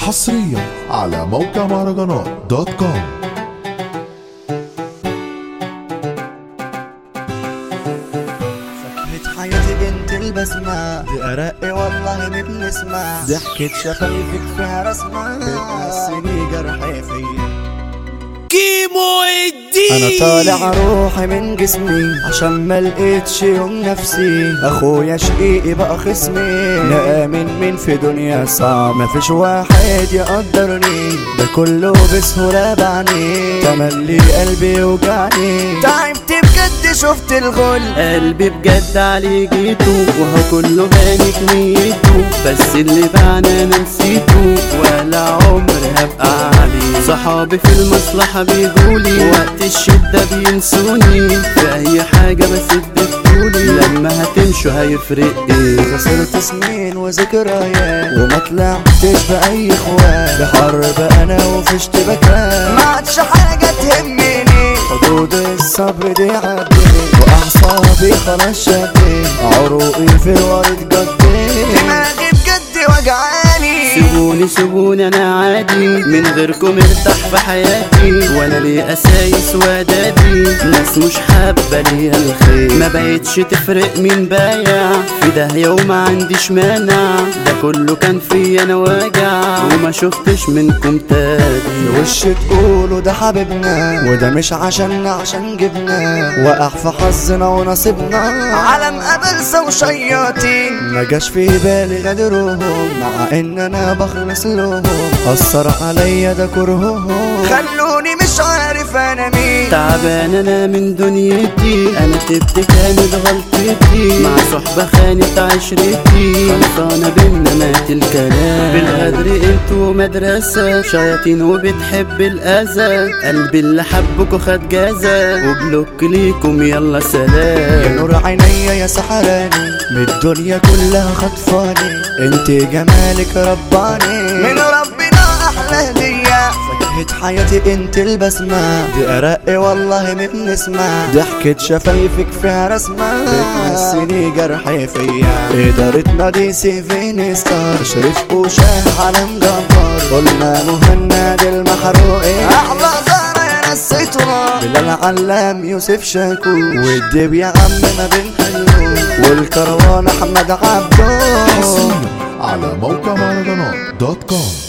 حصريا على موقع مهرجانات دوت كوم فكرة حياتي بنت البسمة دي أرق والله ما بنسمع ضحكة شفايفك فيها رسمة بتنسيني جرحي فيا كيمو الدين انا طالع روحي من جسمي عشان ما لقيتش يوم نفسي اخويا شقيقي بقى خصمي لا امن مين في دنيا صعب مفيش واحد يقدرني ده كله بسهولة بعني تملي قلبي يوجعني تعبت بجد شفت الغل قلبي بجد عليه جيته وهو كله بانك نيته بس اللي بعنا انا نسيته ولا عمري هبقى عليه صحابي في المصلحة بيجولي وقت الشدة بينسوني في اي حاجة بس بتقولي لما هتمشوا هيفرق ايه خسرت سنين وذكريات وما طلعتش بأي اخوات بحرب انا وفي اشتباكات ما عادش حاجة تهمني حدود الصبر دي عدت واعصابي خلاص شدت عروقي في الورد جدت دماغي بجد وجعاني سيبوني سيبوني انا عادي من غيركم ارتاح في حياتي وانا ليه اسايس ودادي ناس مش حابه ليا الخير ما بقتش تفرق مين بايع في داهيه وما عنديش مانع ده كله كان فيا انا واجع وما شفتش منكم تاني وش تقولوا ده حبيبنا وده مش عشان عشان جبنا وقع في حظنا ونصيبنا عالم قبلسة وشياطين ما جاش في بالي غدرهم مع ان انا بخلص لهم اثر عليا ده كرههم خلوني مش عارف انا مين تعبان انا من دنيتي انا تبت كانت غلطتي مع صحبة خانت عشرتي خلصانة بينا مات الكلام بالغدر انتوا مدرسة شياطين وبتحب الاذى قلبي اللي حبكوا خد جازة وبلوك ليكم يلا يا سلام نور عينيا يا سحراني من الدنيا كلها خطفاني انت جمالك رباني من ربنا احلى هدية فكرة حياتي انت البسمة دي ارق والله ما بنسمع ضحكة شفايفك فيها رسمة بتنسيني جرحي فيا ادارتنا دي سيفين ستار شريف وشاه علم جبار قلنا مهند المحروقي احلى زهرة يا نسيتها بلال علام يوسف شاكو والدب يا عم ما بين حلو والكروان احمد عبدو حصريا على موقع مهرجانات دوت كوم